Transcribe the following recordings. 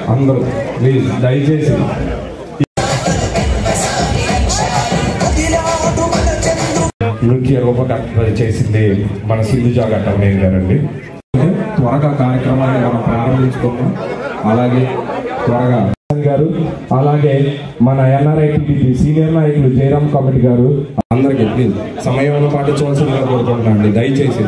అందరూ ప్లీజ్ దయచేసి నృత్య రూపకల్పన చేసింది మన సింధుజా ఘట్టమనేది గారండి త్వరగా కార్యక్రమాన్ని మనం ప్రారంభించుకున్నాం అలాగే త్వరగా గారు అలాగే మన ఎన్ఆర్ఐ టీడీపీ సీనియర్ నాయకులు జయరామ్ కమిటీ గారు అందరికీ ప్లీజ్ సమయం పాటించవలసిందిగా కోరుకుంటున్నాండి దయచేసి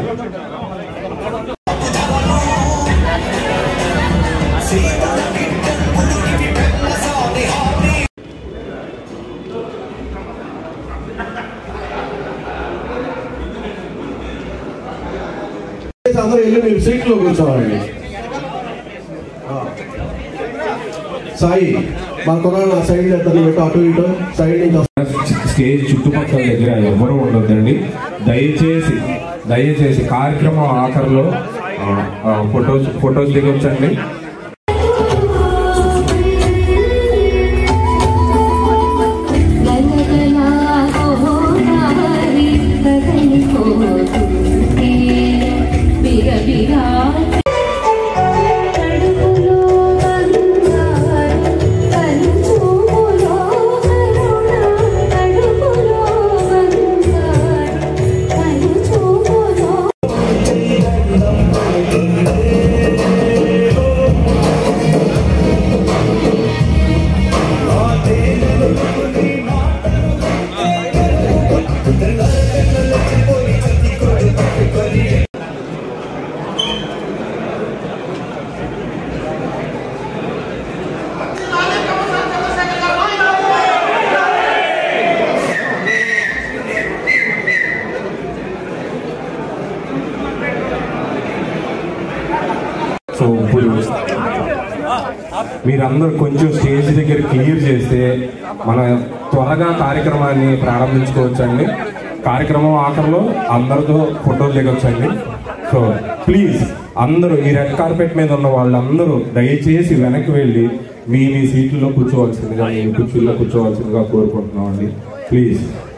అందరూ వెళ్ళి మీరు సీట్లో కూర్చోవాలండి ఆ. సాయి మన కుర్రాళ్ళు ఆ సైడ్ ఎత్తని పెట్టు అటు ఇటు సైడ్ నుంచి వస్తారు. స్టేజ్ చుట్టుపక్కల దగ్గర ఎవరు ఉండొద్దండి దయచేసి దయచేసి కార్యక్రమం ఆఖరిలో ఆ, ఆ, ఫొటోస్ ఫొటోస్ దిగొచ్చండి గలగలా గోదావరి కదలిపోతుంటే బిరబిరా కడుపులో బంగారు కనుచూపులో కరుణ కడుపులో బంగారు కనుచూపులో సో ఇప్పుడు మీరందరూ కొంచెం స్టేజ్ దగ్గర క్లియర్ చేస్తే మన త్వరగా కార్యక్రమాన్ని ప్రారంభించుకోవచ్చండి కార్యక్రమం ఆఖరిలో అందరితో ఫోటోలు దిగొచ్చండి సో ప్లీజ్ అందరూ ఈ రెడ్ కార్పెట్ మీద ఉన్న వాళ్ళందరూ దయచేసి వెనక్కి వెళ్ళి మీ మీ సీట్లలో కూర్చోవలసిందిగా మీ కుర్చీల్లో కూర్చోవలసిందిగా కోరుకుంటున్నామండి ప్లీజ్